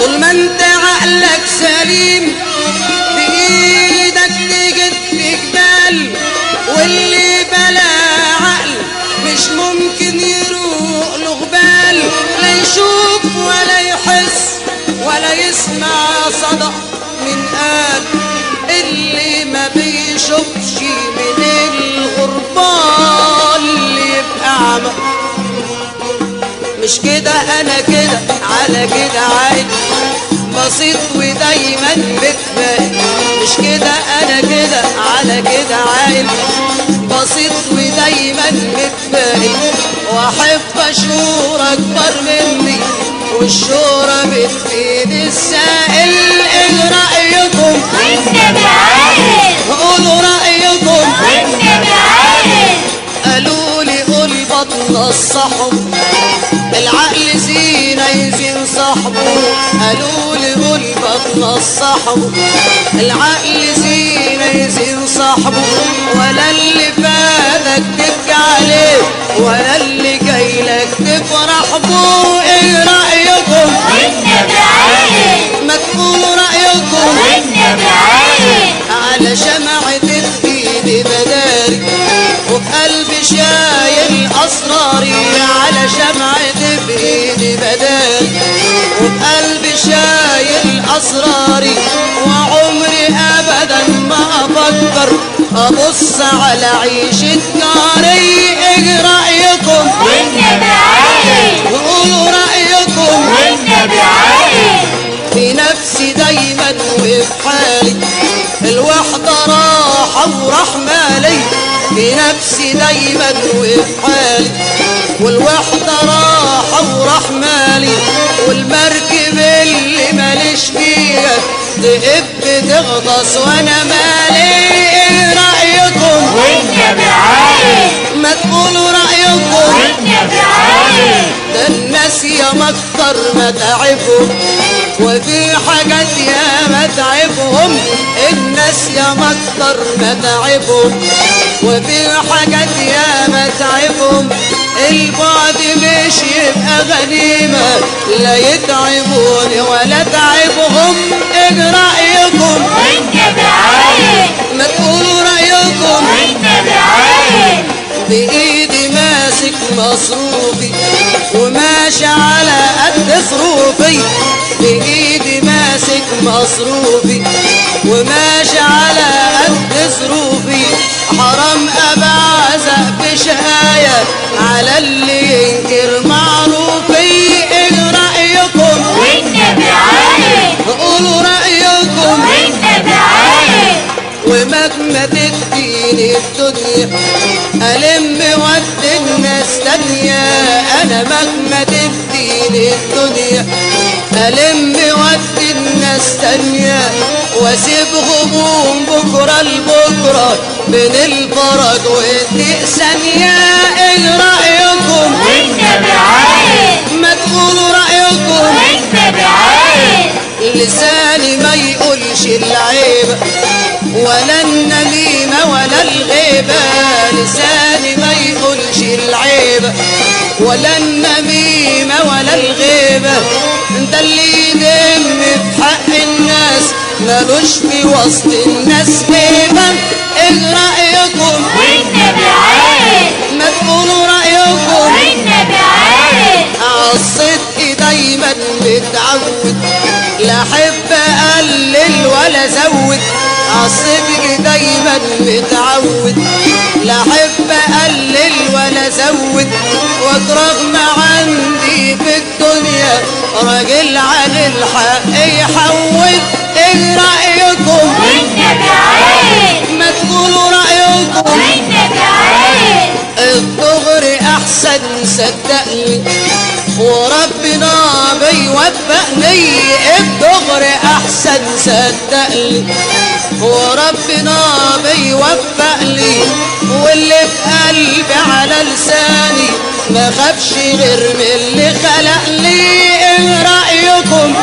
طول ما انت عقلك سليم بايدك تجد جبال واللي بلا عقل مش ممكن يروق له غبال لا يشوف ولا يحس ولا يسمع صدى من قال اللي ما بيشوفش من الغربال يبقى عمى مش كده انا كده على كده عادي بسيط ودايما بتبان مش كده انا كده على كده عادي بسيط ودايما بتبان واحب اشور اكبر مني والشورى بتفيد السائل ايه رايكم والنبي عايز قولوا رايكم والنبي عايز قالوا لي قول بطن الصحب العقل زينة يزين صاحبه قالوا لي قول بطن الصحب العقل زينة يزين صاحبه ولا اللي فاتك تبكي عليه ولا اللي جاي لك تفرح بيه ايه رأيكم والنبي عايز ما تقولوا رأيكم والنبي عايز على شمعة ايدي بداري وقلبي شايل اسراري على شمعة بايدي بداري وقلبي شايل اسراري وعمري ابدا ما افكر ابص على عيشة ناري ايه رايكم والنبي عايز وقولوا رايكم والنبي عايز في نفسي دايما وفي حالي الوحدة راحة ورحمة لي في نفسي دايما وفي حالي والوحدة راحة ورحمة لي والمركب اللي ماليش فيها تقب تغطس وانا مالي ايه رأيكم والنبي عايز ما تقولوا رأيكم والنبي عايز ده الناس يا مكتر ما تعبهم وفي حاجات يا ما تعبهم الناس يا مكتر ما تعبهم وفي حاجات يا ما تعبهم البعد مش يبقى غنيمة لا يتعبوني ولا تعبهم ايه رأيكم والنبي عايز ما تقولوا رأيكم والنبي عايز بإيدي ماسك مصروفي وماشي على قد ظروفي بإيدي ماسك مصروفي وماشي على قد ظروفي حرام أبعزق بشهاية على اللي ينكر معروفي إيه رأيكم والنبي عايز قولوا رأيكم والنبي عايز ومهما تديني الدنيا ألم ود الناس تانية أنا مهما تديني الدنيا ألم ود الناس تانية واسيب غموم بكرة لبكرة بين الفرج والضيق ثانية ايه رأيكم والنبي عايز ما تقولوا رأيكم والنبي عايز لساني ما يقولش العيب ولا النميمة ولا الغيبة لساني ما يقولش العيب ولا النميمة ولا الغيبة ده اللي يدم في حق الناس ملوش في وسط الناس هيبة ايه رأيكم والنبي عايز ما تقولوا رأيكم والنبي عايز عالصدق دايما متعود لا احب اقلل ولا ازود عالصدق دايما متعود لا احب اقلل ولا ازود واكره ما عندي في الدنيا راجل عن الحق يحود ايه رايكم والنبي عايز ما تقولوا رايكم والنبي عايز الدغري احسن صدقني وربنا بيوفقني الدغري احسن صدقني وربنا بيوفقني واللي في قلبي على لساني ما خافش غير من اللي خلقني ايه رايكم